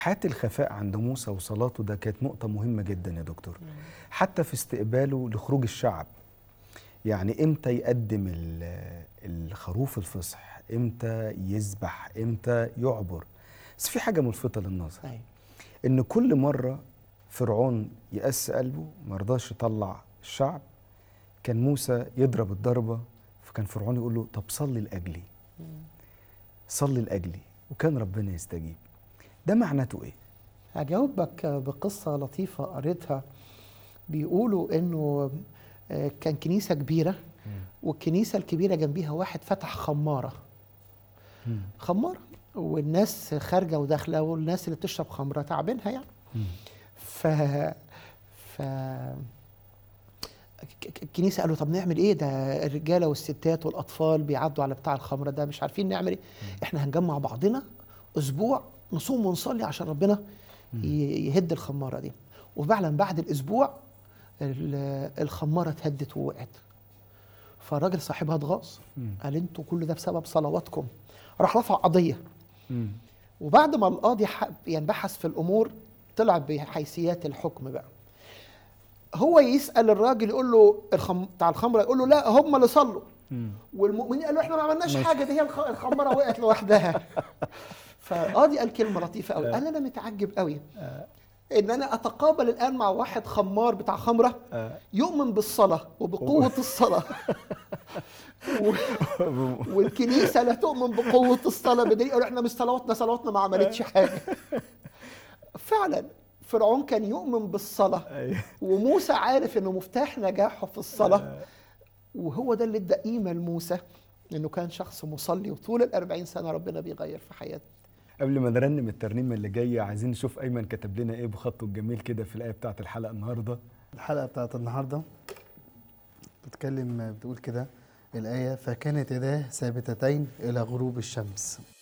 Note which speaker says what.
Speaker 1: حياة الخفاء عند موسى وصلاته ده كانت نقطة مهمة جدا يا دكتور حتى في استقباله لخروج الشعب يعني امتى يقدم ال- الخروف الفصح امتى يذبح امتى يعبر بس في حاجة ملفتة للنظر
Speaker 2: أيوة.
Speaker 1: ان كل مرة فرعون يقس قلبه ما رضاش يطلع الشعب كان موسى يضرب الضربة فكان فرعون يقول له طب صلي لأجلي صلي لأجلي وكان ربنا يستجيب ده معناته ايه؟
Speaker 2: هجاوبك بقصة لطيفة قريتها بيقولوا انه آه، كان كنيسة كبيرة والكنيسة الكبيرة جنبيها واحد فتح خمارة خمارة والناس خارجة وداخلة والناس اللي بتشرب خمرة تعبينها يعني ف ف ك- ك- الكنيسة قالوا طب نعمل ايه ده الرجالة والستات والأطفال بيعدوا على بتاع الخمرة ده مش عارفين نعمل ايه احنا هنجمع بعضنا أسبوع نصوم ونصلي عشان ربنا ي- يهد الخمارة دي وفعلا بعد الأسبوع ال- الخمارة اتهدت ووقعت فالراجل صاحبها اتغاظ قال انتوا كل ده بسبب صلواتكم راح رفع قضية
Speaker 1: مم.
Speaker 2: وبعد ما القاضي ح- يعني بحث في الامور طلع بحيثيات الحكم بقى هو يسال الراجل يقول له الخم... بتاع الخمره يقول له لا هم اللي صلوا
Speaker 1: مم.
Speaker 2: والمؤمنين قالوا احنا ما عملناش
Speaker 1: ماشي.
Speaker 2: حاجه دي هي الخ- الخمره وقعت لوحدها فالقاضي قال كلمه لطيفه قوي قال انا متعجب قوي ان انا اتقابل الان مع واحد خمار بتاع خمره
Speaker 1: آه.
Speaker 2: يؤمن بالصلاه وبقوه الصلاه و... والكنيسه لا تؤمن بقوه الصلاه بدليل يقول احنا مش صلواتنا صلواتنا ما عملتش حاجه فعلا فرعون كان يؤمن بالصلاه
Speaker 1: أيوة.
Speaker 2: وموسى عارف انه مفتاح نجاحه في الصلاه وهو ده اللي ادى قيمه لموسى انه كان شخص مصلي وطول الأربعين سنه ربنا بيغير في حياته
Speaker 1: قبل ما نرنم الترنيمه اللي جايه عايزين نشوف ايمن كتب لنا ايه بخطه الجميل كده في الايه بتاعت الحلقه النهارده
Speaker 3: الحلقة بتاعت النهاردة بتتكلم بتقول كده الآية فكانت يداه ثابتتين إلى غروب الشمس